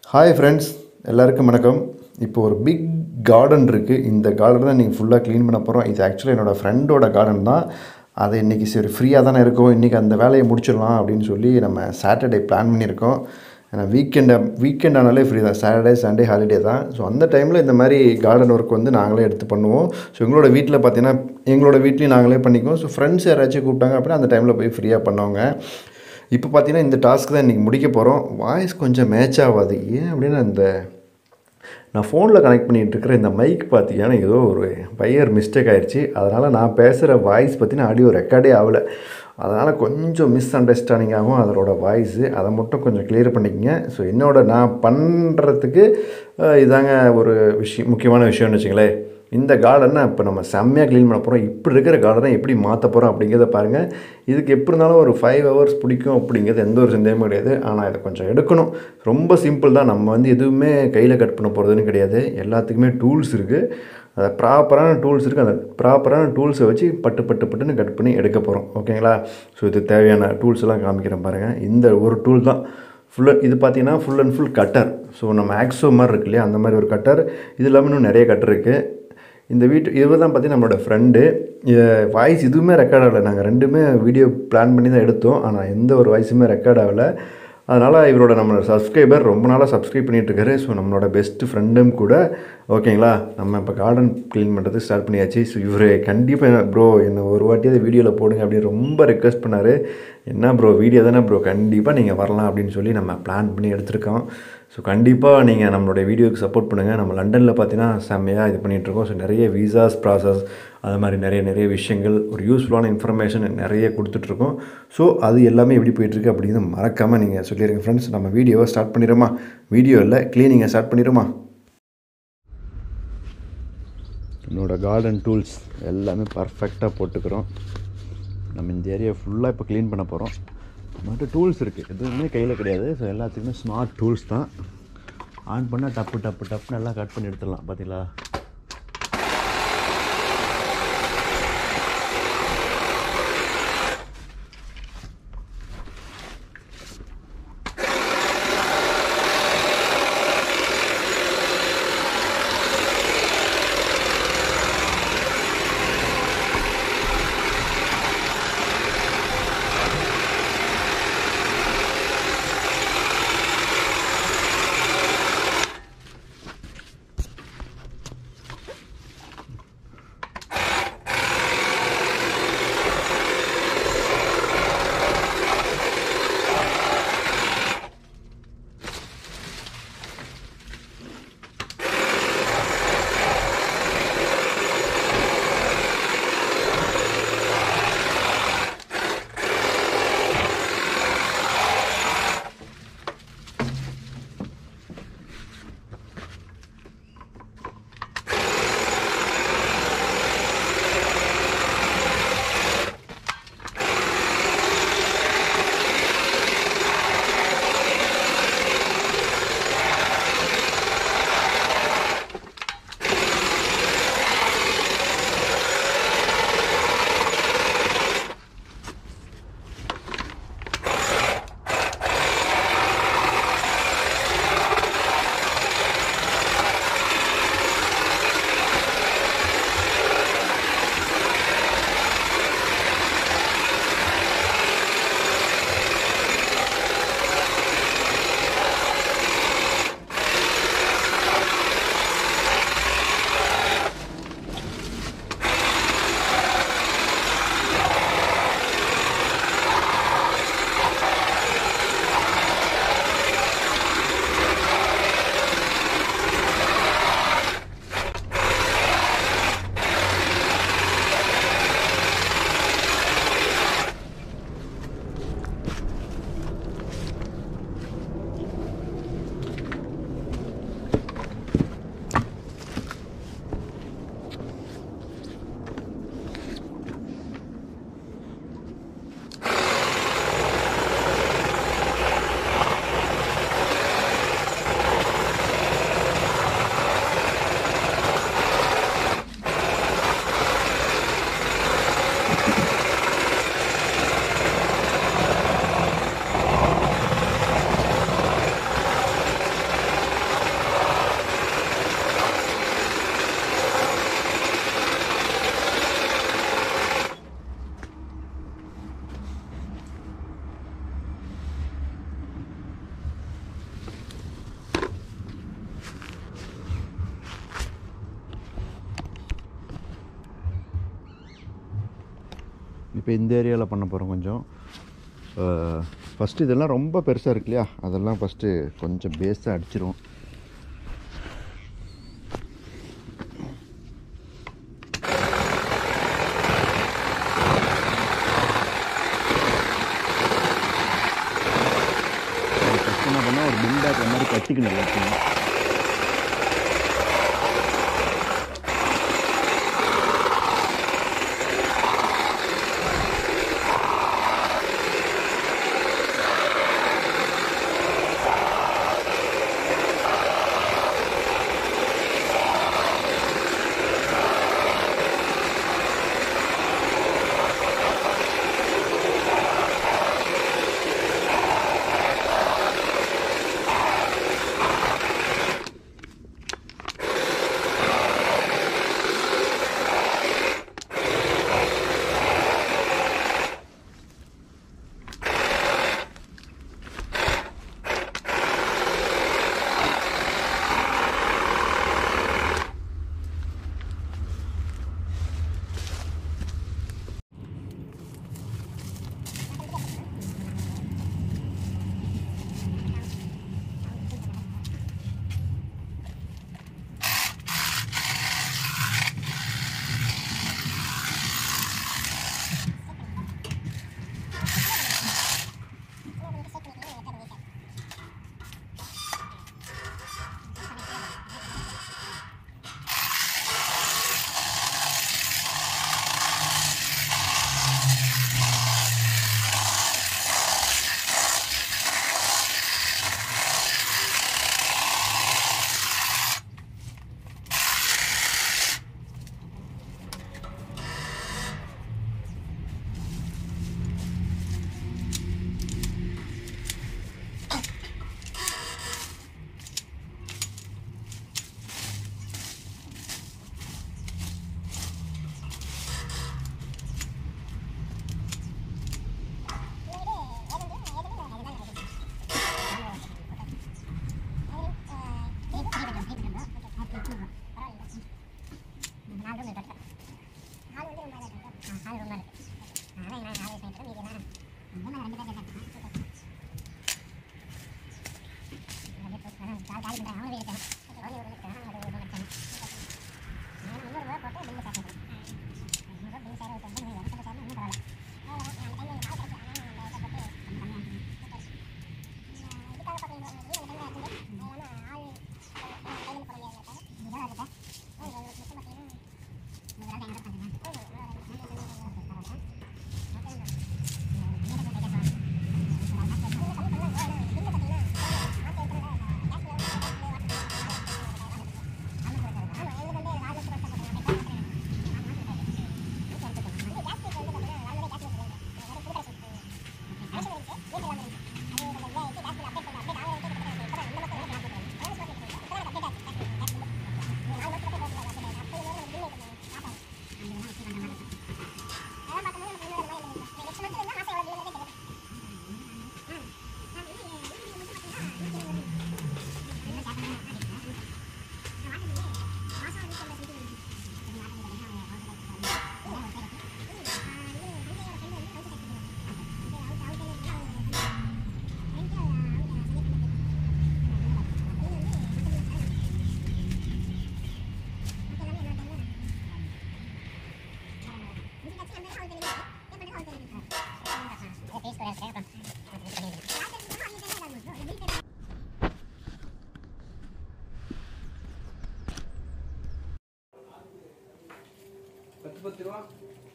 hi friends எல்லாருக்கும் வணக்கம் இப்போ ஒரு பிக் கார்டன் இருக்குது இந்த கார்டன் தான் நீங்கள் ஃபுல்லாக க்ளீன் பண்ண போகிறோம் இது ஆக்சுவலாக என்னோடய ஃப்ரெண்டோட கார்டன் தான் அதை இன்றைக்கி சரி ஃப்ரீயாக தானே இருக்கும் இன்றைக்கி அந்த வேலையை முடிச்சிடலாம் அப்படின்னு சொல்லி நம்ம சாட்டர்டே பிளான் பண்ணியிருக்கோம் ஏன்னா வீக்கெண்டை வீக்கெண்ட் ஆனாலே ஃப்ரீ தான் சாட்டர்டே சண்டே ஹாலிடே தான் ஸோ அந்த டைமில் இந்த மாதிரி கார்டன் ஒர்க் வந்து நாங்களே எடுத்து பண்ணுவோம் ஸோ எங்களோட வீட்டில் பார்த்தீங்கன்னா எங்களோட வீட்லேயும் நாங்களே பண்ணிக்குவோம் ஸோ ஃப்ரெண்ட்ஸ் யாராச்சும் கூப்பிட்டாங்க அப்படின்னா அந்த டைமில் போய் ஃப்ரீயாக பண்ணுவாங்க இப்போ பார்த்தீங்கன்னா இந்த டாஸ்க் தான் இன்றைக்கி முடிக்க போகிறோம் வாய்ஸ் கொஞ்சம் மேட்ச் ஆகாது ஏன் அப்படின்னா இந்த நான் ஃபோனில் கனெக்ட் பண்ணிகிட்டு இருக்கிற இந்த மைக் பார்த்தீங்கன்னா ஏதோ ஒரு பையர் மிஸ்டேக் ஆயிடுச்சு அதனால் நான் பேசுகிற வாய்ஸ் பார்த்தீங்கன்னா ஆடியோ ரெக்கார்டே ஆகலை அதனால் கொஞ்சம் மிஸ் அண்டர்ஸ்டாண்டிங் ஆகும் அதோட வாய்ஸு அதை மட்டும் கொஞ்சம் கிளியர் பண்ணிக்கங்க ஸோ என்னோட நான் பண்ணுறதுக்கு அஹ், இதாங்க ஒரு விஷயம் முக்கியமான விஷயம்னு வச்சுங்களேன் இந்த கார்டனை இப்போ நம்ம செம்மையாக க்ளீன் பண்ண போகிறோம் இப்படி இருக்கிற கார்டனை எப்படி மாற்ற போகிறோம் அப்படிங்கிறத பாருங்கள் இதுக்கு எப்படி இருந்தாலும் ஒரு ஃபைவ் ஹவர்ஸ் பிடிக்கும் அப்படிங்கிறது எந்த ஒரு சந்தேகமும் கிடையாது ஆனால் இதை கொஞ்சம் எடுக்கணும் ரொம்ப சிம்பிள் தான் நம்ம வந்து எதுவுமே கையில் கட் பண்ண போகிறதுன்னு கிடையாது எல்லாத்துக்குமே டூல்ஸ் இருக்குது அதை ப்ராப்பரான டூல்ஸ் இருக்குது அந்த ப்ராப்பரான டூல்ஸை வச்சு பட்டு பட்டு பட்டுன்னு கட் பண்ணி எடுக்க போகிறோம் ஓகேங்களா ஸோ இது தேவையான டூல்ஸ் எல்லாம் காமிக்கிறேன் பாருங்கள் இந்த ஒரு டூல் தான் ஃபுல் இது பார்த்தீங்கன்னா full and full cutter so நம்ம ஆக்ஸோ மாதிரி இருக்கு இல்லையா அந்த மாதிரி ஒரு கட்டர் இது இல்லாமல் இன்னும் நிறைய கட்டர் இருக்குது இந்த வீட்டு இவர் தான் பார்த்தீங்கன்னா நம்மளோட ஃப்ரெண்டு வாய்ஸ் இதுவுமே ரெக்கார்ட் ஆகலை நாங்கள் ரெண்டுமே வீடியோ பிளான் பண்ணி தான் எடுத்தோம் ஆனால் எந்த ஒரு வாய்ஸுமே ரெக்கார்ட் ஆகலை அதனால் இவரோட நம்மளோட சப்ஸ்கிரைபர் ரொம்ப நாளாக சப்ஸ்கிரைப் பண்ணிட்டு இருக்காரு ஸோ நம்மளோட பெஸ்ட் ஃப்ரெண்டும் கூட ஓகேங்களா நம்ம இப்போ கார்டன் க்ளீன் பண்ணுறது ஸ்டார்ட் பண்ணியாச்சு ஸோ இவர் கண்டிப்பாக ப்ரோ என்னை ஒரு வாட்டியாவது வீடியோவில் போடுங்க அப்படின்னு ரொம்ப ரெக்வஸ்ட் பண்ணார் என்ன ப்ரோ வீடியோ தானே ப்ரோ கண்டிப்பாக நீங்கள் வரலாம் அப்படின்னு சொல்லி நம்ம பிளான் பண்ணி எடுத்திருக்கோம் ஸோ கண்டிப்பாக நீங்கள் நம்மளுடைய வீடியோக்கு சப்போர்ட் பண்ணுங்கள் நம்ம லண்டனில் பார்த்தீங்கன்னா செம்மையாக இது பண்ணிகிட்ருக்கோம் ஸோ நிறைய விசாஸ் ப்ராசஸ் அது மாதிரி நிறைய நிறைய விஷயங்கள் ஒரு யூஸ்ஃபுல்லான இன்ஃபர்மேஷன் நிறைய கொடுத்துட்ருக்கோம் ஸோ அது எல்லாமே எப்படி போயிட்டுருக்கு அப்படிங்கிறது மறக்காமல் நீங்கள் சொல்லிடுங்க ஃப்ரெண்ட்ஸ் நம்ம வீடியோவை ஸ்டார்ட் பண்ணிடுமா வீடியோ இல்லை க்ளீனிங்கை ஸ்டார்ட் பண்ணிடுமா என்னோட கார்டன் டூல்ஸ் எல்லாமே பர்ஃபெக்டாக போட்டுக்கிறோம் நம்ம இந்த ஏரியா ஃபுல்லாக இப்போ க்ளீன் பண்ண போகிறோம் நம்மகிட்ட டூல்ஸ் இருக்குது எதுவுமே கையில் கிடையாது ஸோ எல்லாத்துக்குமே ஸ்மார்ட் டூல்ஸ் தான் ஆன் பண்ணால் டப்பு டப்பு டப்புன்னு எல்லாம் கட் பண்ணி எடுத்துடலாம் பார்த்தீங்களா இப்போ இந்த ஏரியாவில் பண்ண போகிறோம் கொஞ்சம் ஃபஸ்ட்டு இதெல்லாம் ரொம்ப பெருசாக இருக்கு இல்லையா அதெல்லாம் ஃபஸ்ட்டு கொஞ்சம் பேஸாக அடிச்சிரும் ஃபஸ்ட் என்ன பண்ணால் ஒரு பில் பேக் மாதிரி கட்டிக்கணும் எல்லாத்தையும் பத்து பத்து ரூபா